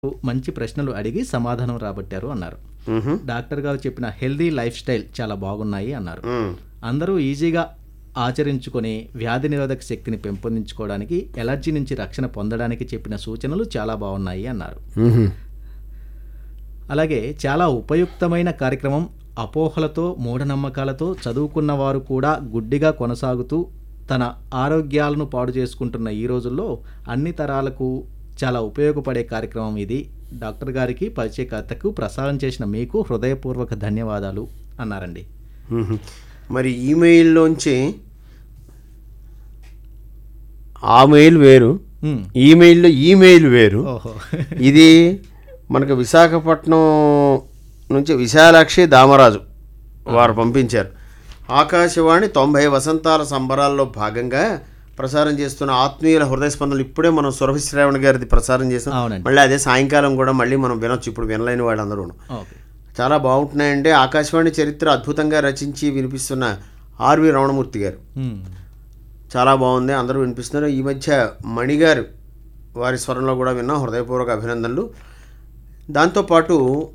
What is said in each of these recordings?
మంచి ప్రశ్నలు అడిగి సమాధానం రాబట్టారు అన్నారు మ్హూ. డాక్టర్ గారు చెప్పిన హెల్దీ లైఫ్ స్టైల్ చాలా బాగున్నాయి అన్నారు మ్. అందరూ ఈజీగా ఆచరించుకొని వ్యాధి నిరోధక శక్తిని పెంపొందించుకోవడానికి ఎలర్జీ నుంచి రక్షణ పొందడానికి చెప్పిన సూచనలు చాలా బాగున్నాయి అన్నారు మ్హూ. అలాగే చాలా ఉపయుక్తమైన కార్యక్రమం అపోహలతో మూఢనమ్మకాలతో చదువుకున్న వారు కూడా గుడ్డిగా కొనసాగుతూ తన ఆరోగ్యాలను పాడు చేసుకుంటున్న ఈ రోజుల్లో అన్ని తరాలకు చాలా ఉపయోగపడే కార్యక్రమం ఇది డాక్టర్ గారికి పరిచయకర్తకు ప్రసారం చేసిన మీకు హృదయపూర్వక ధన్యవాదాలు అన్నారండి మ్హూ. మరి ఈమెయిల్లోంచి ఆ మెయిల్ వేరు ఉమ్. ఈమెయిల్లో ఈమెయిల్ వేరు ఓహో ఇది మనకు విశాఖపట్నం నుంచి విశాలాక్షి దామరాజు వారు పంపించారు ఆకాశవాణి తొంభై వసంతాల సంబరాల్లో భాగంగా ప్రసారం చేస్తున్న ఆత్మీయుల హృదయ స్పందనలు ఇప్పుడే మనం సురభి శ్రావణ్ గారిది ప్రసారం చేసాం అవునండి. మళ్ళీ అదే సాయంకాలం కూడా మళ్ళీ మనం వినొచ్చు ఇప్పుడు వినలేని వాళ్ళందరూ ఓకే చాలా బాగుంటున్నాయంటే ఆకాశవాణి చరిత్ర అద్భుతంగా రచించి వినిపిస్తున్న ఆర్వి రమణమూర్తి గారు ఉమ్. చాలా బాగుంది అందరూ వినిపిస్తున్నారు ఈ మధ్య మణిగారు వారి స్వరంలో కూడా విన్నాం హృదయపూర్వక అభినందనలు దాంతోపాటు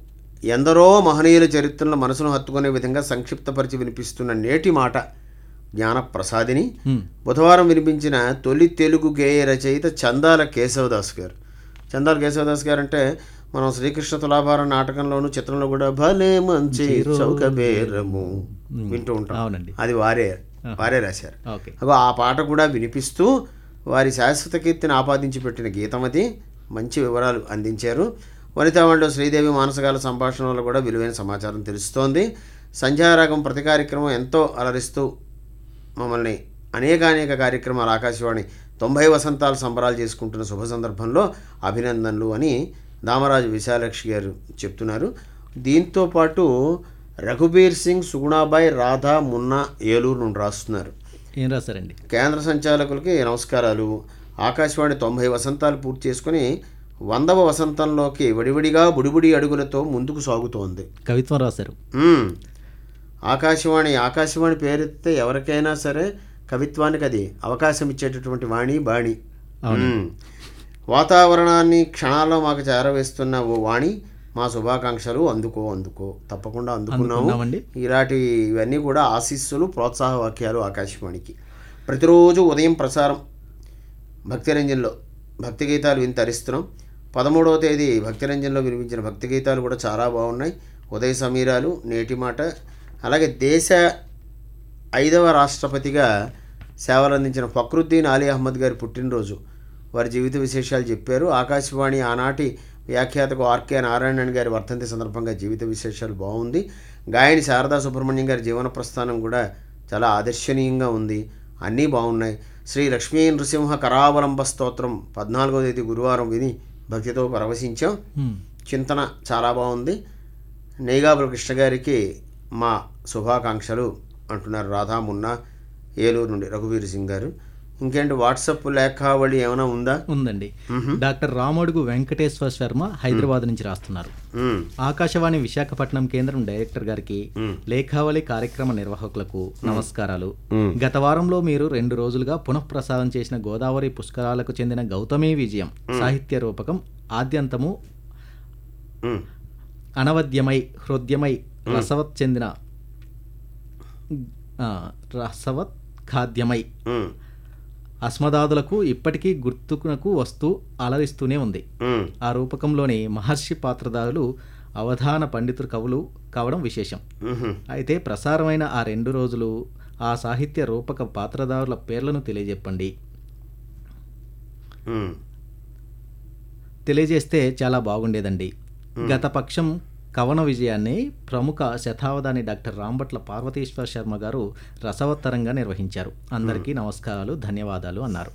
ఎందరో మహనీయుల చరిత్రలను మనసును హత్తుకునే విధంగా సంక్షిప్తపరిచి వినిపిస్తున్న నేటి మాట జ్ఞానప్రసాదిని ఉమ్. బుధవారం వినిపించిన తొలి తెలుగు గేయ రచయిత చందాల కేశవదాస్ గారు చందాల కేశవదాస్ గారు అంటే మనం శ్రీకృష్ణ తులాభారం నాటకంలోను చిత్రంలో కూడా భలే మంచి చౌక బేరము వింటూ ఉంటాం అవునండి అది వారే వారే రాశారు ఓకే అగో ఆ పాట కూడా వినిపిస్తూ వారి శాశ్వత కీర్తిని ఆపాదించి పెట్టిన గీతం అది మంచి వివరాలు అందించారు వనితావాళ్ళు శ్రీదేవి మానసగాల సంభాషణలో కూడా విలువైన సమాచారం తెలుస్తోంది సంధ్యారాగం ప్రతి కార్యక్రమం ఎంతో అలరిస్తూ మమ్మల్ని అనేక అనేక కార్యక్రమాలు ఆకాశవాణి తొంభై వసంతాలు సంబరాలు చేసుకుంటున్న శుభ సందర్భంలో అభినందనలు అని దామరాజు విశాలక్షి గారు చెప్తున్నారు దీంతో పాటు రఘుబీర్ సింగ్ సుగుణాబాయ్ రాధా మున్నా ఏలూరు నుండి రాస్తున్నారు ఏం రాశారండి కేంద్ర సంచాలకులకి నమస్కారాలు ఆకాశవాణి తొంభై వసంతాలు పూర్తి చేసుకుని వందవ వసంతంలోకి వడివడిగా బుడిబుడి అడుగులతో ముందుకు సాగుతోంది కవిత్వం రాశారు మ్మ్. ఆకాశవాణి ఆకాశవాణి పేరెత్తితే ఎవరికైనా సరే కవిత్వానికి అది అవకాశం ఇచ్చేటటువంటి వాణి బాణి మ్మ్. వాతావరణాన్ని క్షణాల్లో మాకు చేరవేస్తున్న ఓ వాణి మా శుభాకాంక్షలు అందుకో అందుకో తప్పకుండా అందుకున్నాము అందుకున్నామండి. ఇలాంటి ఇవన్నీ కూడా ఆశీస్సులు ప్రోత్సాహ వాక్యాలు ఆకాశవాణికి ప్రతిరోజు ఉదయం ప్రసారం భక్తిరంజన్లో భక్తి గీతాలు విని తరిస్తున్నాం పదమూడవ తేదీ భక్తిరంజన్లో వినిపించిన భక్తి గీతాలు కూడా చాలా బాగున్నాయి ఉదయ సమీరాలు నేటి మాట అలాగే దేశ ఐదవ రాష్ట్రపతిగా సేవలు అందించిన ఫక్రుద్దీన్ అలీ అహ్మద్ గారి పుట్టినరోజు వారి జీవిత విశేషాలు చెప్పారు ఆకాశవాణి ఆనాటి వ్యాఖ్యాతకు ఆర్కే నారాయణన్ గారి వర్ధంతి సందర్భంగా జీవిత విశేషాలు బాగుంది గాయని శారదా సుబ్రహ్మణ్యం గారి జీవన ప్రస్థానం కూడా చాలా ఆదర్శనీయంగా ఉంది అన్నీ బాగున్నాయి శ్రీ లక్ష్మీ నృసింహ కరావలంబ స్తోత్రం పద్నాలుగో తేదీ గురువారం విని భక్తితో పరవశించాం ఉమ్. చింతన చాలా బాగుంది నేగాబుల కృష్ణ గారికి మా శుభాకాంక్షలు అంటున్నారు రాధా మున్నా ఏలూరు నుండి రఘువీర్ సింగ్ గారు ఇంకేంటి వాట్సాప్ లేఖావళి ఏమైనా ఉందా ఉందండి డాక్టర్ రామడుగు వెంకటేశ్వర శర్మ హైదరాబాద్ నుంచి రాస్తున్నారు మ్మ్. ఆకాశవాణి విశాఖపట్నం కేంద్రం డైరెక్టర్ గారికి మ్మ్. లేఖావళి కార్యక్రమ నిర్వాహకులకు నమస్కారాలు మ్మ్. గత వారంలో మీరు రెండు రోజులుగా పునఃప్రసారం చేసిన గోదావరి పుష్కరాలకు చెందిన గౌతమి విజయం సాహిత్య రూపకం ఆద్యంతము మ్మ్. అనవద్యమై హృదయమై రసవత్ చెందిన ఆ, రసవత్ ఖాద్యమై మ్మ్. అస్మదాదులకు ఇప్పటికీ గుర్తుకునకు వస్తూ అలరిస్తూనే ఉంది మ్మ్. ఆ రూపకంలోని మహర్షి పాత్రధారులు అవధాన పండితులు కవులు కావడం విశేషం మ్మ్. అయితే ప్రసారమైన ఆ రెండు రోజులు ఆ సాహిత్య రూపక పాత్రధారుల పేర్లను తెలియజెప్పండి మ్మ్. తెలియజేస్తే చాలా బాగుండేదండి గత పక్షం కవన విజయాన్ని ప్రముఖ శతావధాని డాక్టర్ రాంభట్ల పార్వతీశ్వర శర్మ గారు రసవత్తరంగా నిర్వహించారు అందరికీ నమస్కారాలు ధన్యవాదాలు అన్నారు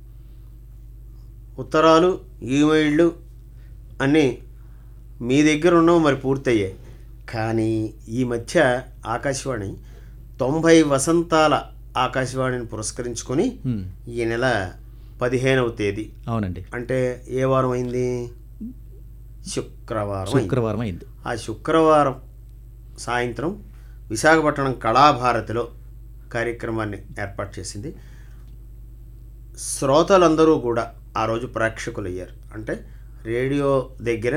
ఉత్తరాలు ఈమెయిళ్ళు అన్నీ మీ దగ్గర ఉన్నవి మరి పూర్తయ్యాయి కానీ ఈ మధ్య ఆకాశవాణి తొంభై వసంతాల ఆకాశవాణిని పురస్కరించుకొని హ్మ్, ఈ నెల పదిహేనవ తేదీ అవునండి అంటే ఏ వారం అయింది శుక్రవారం అయింది. శుక్రవారం అయింది ఆ శుక్రవారం సాయంత్రం విశాఖపట్నం కళాభారతిలో కార్యక్రమాన్ని ఏర్పాటు చేసింది శ్రోతలందరూ కూడా ఆ రోజు ప్రేక్షకులయ్యారు అంటే రేడియో దగ్గర